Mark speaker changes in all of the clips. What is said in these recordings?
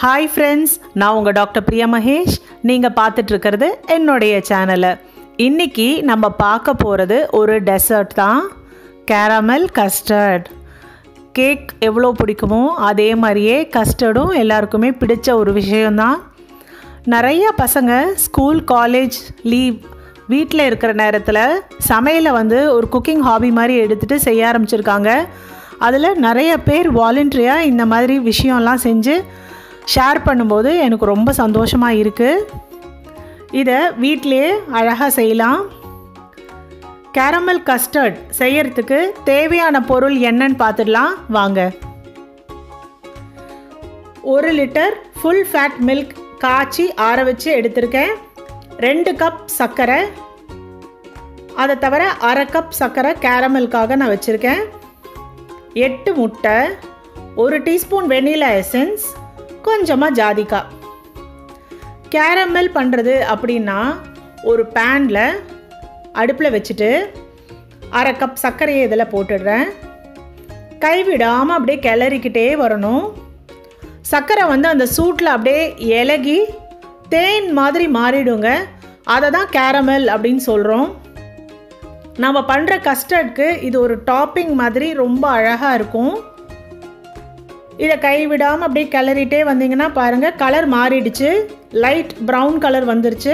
Speaker 1: hi friends நான் உங்கள் doctor Priya Mahesh நீங்கள் பார்த்துட்ருக்கிறது என்னுடைய சேனலை இன்னைக்கு நம்ம பார்க்க போகிறது ஒரு டெசர்ட் தான் கேரமல் கஸ்டர்ட் கேக் எவ்வளோ பிடிக்குமோ அதே மாதிரியே கஸ்டர்டும் எல்லாருக்குமே பிடிச்ச ஒரு விஷயம்தான் நிறைய பசங்க ஸ்கூல் காலேஜ் லீவ் வீட்டில் இருக்கிற நேரத்தில் சமையலை வந்து ஒரு குக்கிங் ஹாபி மாதிரி எடுத்துகிட்டு செய்ய ஆரம்பிச்சிருக்காங்க அதில் நிறைய பேர் வாலண்டரியாக இந்த மாதிரி விஷயம்லாம் செஞ்சு ஷேர் பண்ணும்போது எனக்கு ரொம்ப சந்தோஷமாக இருக்குது இதை வீட்டிலேயே அழகாக செய்யலாம் கேரமல் கஸ்டர்ட் செய்யறதுக்கு தேவையான பொருள் என்னன்னு பார்த்துடலாம் வாங்க ஒரு லிட்டர் ஃபுல் ஃபேட் மில்க் காய்ச்சி ஆற வச்சு எடுத்திருக்கேன் ரெண்டு கப் சர்க்கரை அதை தவிர அரை கப் சர்க்கரை கேரமலுக்காக நான் வச்சுருக்கேன் எட்டு முட்டை ஒரு டீஸ்பூன் வெண்ணிலா எசன்ஸ் கொஞ்சமாக ஜாதிக்காய் கேரமல் பண்ணுறது அப்படின்னா ஒரு பேனில் அடுப்பில் வச்சுட்டு அரை கப் சர்க்கரையை இதில் போட்டுடுறேன் கைவிடாமல் அப்படியே கிளறிக்கிட்டே வரணும் சர்க்கரை வந்து அந்த சூட்டில் அப்படியே இலகி தேன் மாதிரி மாறிடுங்க அதை தான் கேரமல் அப்படின்னு சொல்கிறோம் நம்ம பண்ணுற கஸ்டர்டுக்கு இது ஒரு டாப்பிங் மாதிரி ரொம்ப அழகாக இருக்கும் இதை கைவிடாமல் அப்படியே கிளறிட்டே வந்தீங்கன்னா பாருங்கள் கலர் மாறிடுச்சு லைட் ப்ரௌன் கலர் வந்துருச்சு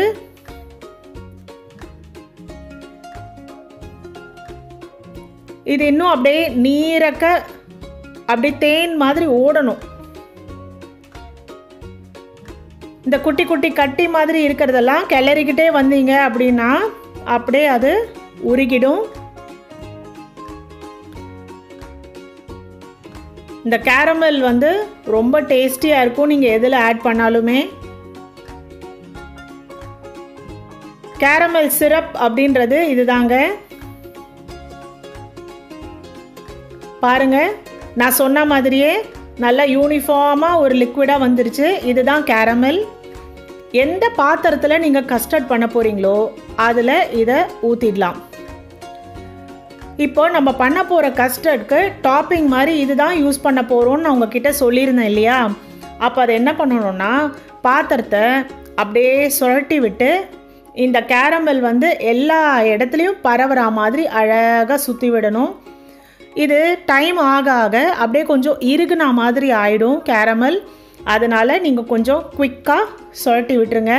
Speaker 1: இது இன்னும் அப்படியே நீரக்க அப்படியே தேன் மாதிரி ஓடணும் இந்த குட்டி குட்டி கட்டி மாதிரி இருக்கிறதெல்லாம் கிளறிக்கிட்டே வந்தீங்க அப்படின்னா அப்படியே அது உருகிடும் இந்த கேரமல் வந்து ரொம்ப டேஸ்டியாக இருக்கும் நீங்கள் எதில் ஆட் பண்ணாலுமே கேரமல் சிரப் அப்படின்றது இதுதாங்க பாருங்க நான் சொன்ன மாதிரியே நல்லா யூனிஃபார்மாக ஒரு லிக்விடாக வந்துருச்சு இதுதான் கேரமல் எந்த பாத்திரத்தில் நீங்கள் கஸ்டர்ட் பண்ண போகிறீங்களோ அதில் இதை ஊற்றிடலாம் இப்போ நம்ம பண்ண போகிற கஸ்டர்டுக்கு டாப்பிங் மாதிரி இதுதான் யூஸ் பண்ண போகிறோம்னு நான் உங்ககிட்ட சொல்லியிருந்தேன் இல்லையா அப்போ அதை என்ன பண்ணணும்னா பாத்திரத்தை அப்படியே சுழட்டி விட்டு இந்த கேரமல் வந்து எல்லா இடத்துலையும் பரவுற மாதிரி அழகாக சுற்றி விடணும் இது டைம் ஆக ஆக அப்படியே கொஞ்சம் இறுகுன மாதிரி ஆயிடும் கேரமல் அதனால் நீங்கள் கொஞ்சம் குவிக்காக சுழட்டி விட்டுருங்க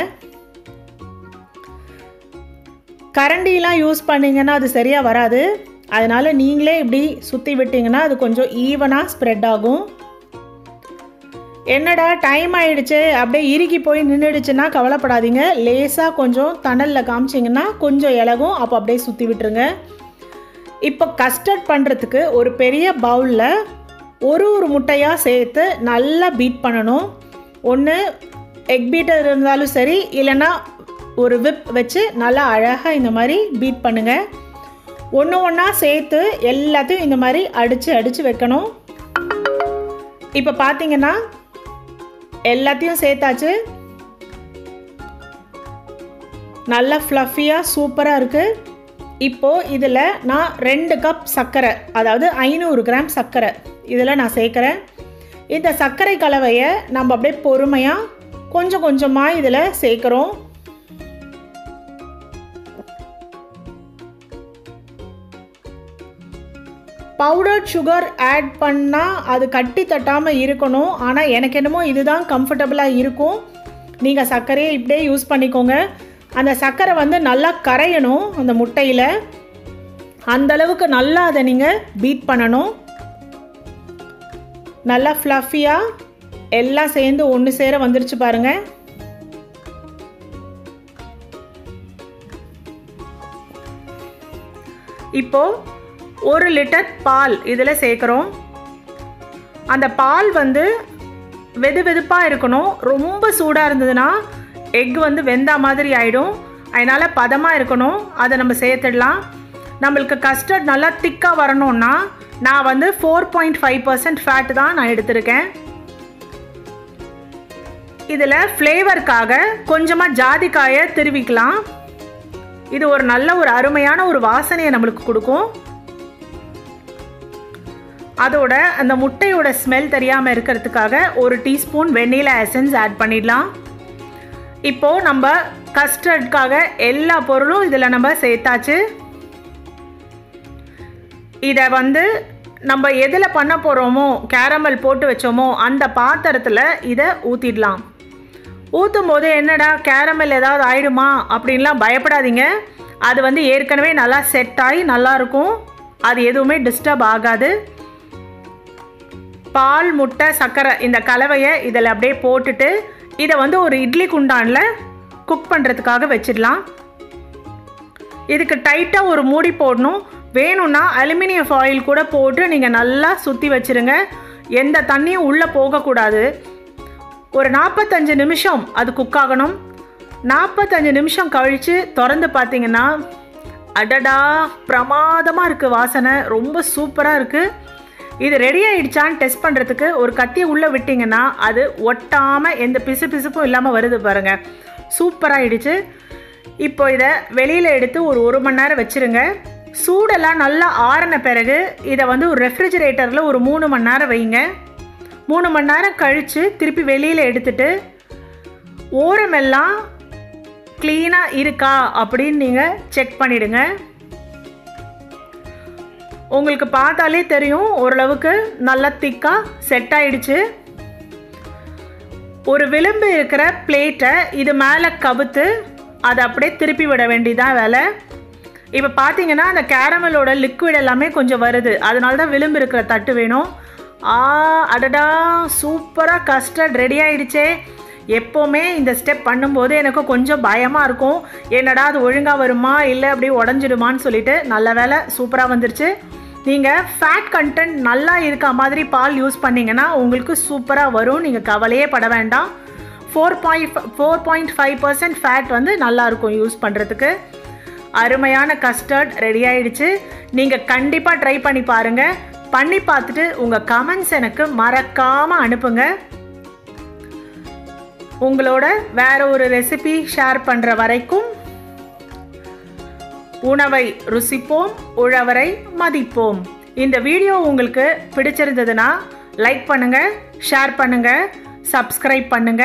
Speaker 1: கரண்டிலாம் யூஸ் பண்ணிங்கன்னா அது சரியாக வராது அதனால் நீங்களே இப்படி சுற்றி விட்டிங்கன்னா அது கொஞ்சம் ஈவனாக ஸ்ப்ரெட் ஆகும் என்னடா டைம் ஆயிடுச்சு அப்படியே இறுகி போய் நின்றுடுச்சுன்னா கவலைப்படாதீங்க லேசாக கொஞ்சம் தணலில் காமிச்சிங்கன்னா கொஞ்சம் இலகும் அப்போ அப்படியே சுற்றி விட்டுருங்க இப்போ கஸ்டர்ட் பண்ணுறதுக்கு ஒரு பெரிய பவுலில் ஒரு ஒரு முட்டையாக சேர்த்து நல்லா பீட் பண்ணணும் ஒன்று எக் பீட்டர் இருந்தாலும் சரி இல்லைன்னா ஒரு விப் வச்சு நல்லா அழகாக இந்த மாதிரி பீட் பண்ணுங்கள் ஒன்று ஒன்றா சேர்த்து எல்லாத்தையும் இந்த மாதிரி அடித்து அடித்து வைக்கணும் இப்போ பார்த்தீங்கன்னா எல்லாத்தையும் சேர்த்தாச்சு நல்லா ஃப்ளஃபியாக சூப்பராக இருக்குது இப்போது இதில் நான் ரெண்டு கப் சர்க்கரை அதாவது ஐநூறு கிராம் சர்க்கரை இதில் நான் சேர்க்குறேன் இந்த சர்க்கரை கலவையை நம்ம அப்படியே பொறுமையாக கொஞ்சம் கொஞ்சமாக இதில் சேர்க்குறோம் பவுடர் சுகர் ஆட் பண்ணால் அது கட்டி தட்டாமல் இருக்கணும் ஆனால் எனக்கு என்னமோ இதுதான் கம்ஃபர்டபுளாக இருக்கும் நீங்கள் சர்க்கரையை இப்படியே யூஸ் பண்ணிக்கோங்க அந்த சர்க்கரை வந்து நல்லா கரையணும் அந்த முட்டையில் அந்தளவுக்கு நல்லா அதை நீங்கள் பீட் பண்ணணும் நல்லா ஃப்ளஃபியாக எல்லாம் சேர்ந்து ஒன்று சேர வந்துருச்சு பாருங்கள் இப்போது ஒரு லிட்டர் பால் இதில் சேர்க்குறோம் அந்த பால் வந்து வெது வெதுப்பாக இருக்கணும் ரொம்ப சூடாக இருந்ததுன்னா எக் வந்து வெந்தா மாதிரி ஆகிடும் அதனால் பதமாக இருக்கணும் அதை நம்ம சேர்த்துடலாம் நம்மளுக்கு கஸ்டர்ட் நல்லா திக்காக வரணும்னா நான் வந்து four point five percent fat தான் நான் எடுத்திருக்கேன் இதில் ஃப்ளேவருக்காக கொஞ்சமாக ஜாதிக்காயை திருவிக்கலாம் இது ஒரு நல்ல ஒரு அருமையான ஒரு வாசனையை நம்மளுக்கு கொடுக்கும் அதோட அந்த முட்டையோட ஸ்மெல் தெரியாமல் இருக்கிறதுக்காக ஒரு டீஸ்பூன் வெண்ணிலா எசன்ஸ் ஆட் பண்ணிடலாம் இப்போது நம்ம கஸ்டர்டுக்காக எல்லா பொருளும் இதில் நம்ம சேர்த்தாச்சு இதை வந்து நம்ம எதில் பண்ண போகிறோமோ கேரமல் போட்டு வச்சோமோ அந்த பாத்திரத்தில் இதை ஊற்றிடலாம் ஊற்றும் போது என்னடா கேரமல் ஏதாவது ஆயிடுமா அப்படின்லாம் பயப்படாதீங்க அது வந்து ஏற்கனவே நல்லா செட் ஆகி நல்லாயிருக்கும் அது எதுவுமே டிஸ்டர்ப் ஆகாது பால் முட்டை சர்க்கரை இந்த கலவையை இதில் அப்படியே போட்டுட்டு இதை வந்து ஒரு இட்லி குண்டானில் குக் பண்ணுறதுக்காக வச்சிடலாம் இதுக்கு டைட்டாக ஒரு மூடி போடணும் வேணும்னா அலுமினியம் ஃபாயில் கூட போட்டு நீங்கள் நல்லா சுற்றி வச்சுருங்க எந்த தண்ணியும் உள்ளே போகக்கூடாது ஒரு நாற்பத்தஞ்சு நிமிஷம் அது குக் ஆகணும் நாற்பத்தஞ்சு நிமிஷம் கழித்து திறந்து பார்த்தீங்கன்னா அடடா பிரமாதமாக இருக்குது வாசனை ரொம்ப சூப்பராக இருக்குது இது ரெடி ஆயிடுச்சான்னு டெஸ்ட் பண்ணுறதுக்கு ஒரு கத்தியை உள்ளே விட்டிங்கன்னா அது ஒட்டாமல் எந்த பிசு பிசுப்பும் இல்லாமல் வருது பாருங்கள் சூப்பராகிடுச்சு இப்போ இதை வெளியில் எடுத்து ஒரு ஒரு மணி நேரம் வச்சுருங்க சூடெல்லாம் நல்லா ஆறின பிறகு இதை வந்து ஒரு ரெஃப்ரிஜரேட்டரில் ஒரு மூணு மணி நேரம் வைங்க மூணு மணி நேரம் கழித்து திருப்பி வெளியில் எடுத்துட்டு ஓரமெல்லாம் க்ளீனாக இருக்கா அப்படின்னு நீங்கள் செக் பண்ணிவிடுங்க உங்களுக்கு பார்த்தாலே தெரியும் ஓரளவுக்கு நல்லா திக்காக செட் ஆயிடுச்சு ஒரு விளிம்பு இருக்கிற பிளேட்டை இது மேலே கவுத்து அதை அப்படியே திருப்பி விட வேண்டியதான் வேலை இப்போ பார்த்தீங்கன்னா அந்த கேரமலோட லிக்விட் எல்லாமே கொஞ்சம் வருது அதனால தான் விளிம்பு இருக்கிற தட்டு வேணும் ஆ அடடா சூப்பராக கஸ்டர்ட் ரெடி ஆயிடுச்சே எப்போவுமே இந்த ஸ்டெப் பண்ணும்போது எனக்கு கொஞ்சம் பயமாக இருக்கும் என்னடா அது ஒழுங்காக வருமா இல்லை அப்படியே உடஞ்சிடுமான்னு சொல்லிட்டு நல்ல வேலை சூப்பராக வந்துருச்சு நீங்கள் ஃபேட் கண்டென்ட் நல்லா இருக்க மாதிரி பால் யூஸ் பண்ணிங்கன்னா உங்களுக்கு சூப்பராக வரும் நீங்கள் கவலையே பட வேண்டாம் four point four point five percent fat வந்து நல்லாயிருக்கும் யூஸ் பண்ணுறதுக்கு அருமையான கஸ்டர்ட் ரெடி ஆயிடுச்சு நீங்கள் கண்டிப்பாக ட்ரை பண்ணி பாருங்கள் பண்ணி பார்த்துட்டு உங்கள் கமெண்ட்ஸ் எனக்கு மறக்காமல் அனுப்புங்க உங்களோட வேற ஒரு ரெசிபி ஷேர் பண்ணுற வரைக்கும் உணவை ருசிப்போம் உழவரை மதிப்போம் இந்த வீடியோ உங்களுக்கு பிடிச்சிருந்ததுன்னா லைக் பண்ணுங்க ஷேர் பண்ணுங்க சப்ஸ்கிரைப் பண்ணுங்க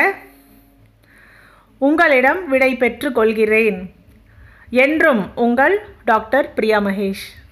Speaker 1: உங்களிடம் விடை பெற்று கொள்கிறேன் என்றும் உங்கள் டாக்டர் பிரியா மகேஷ்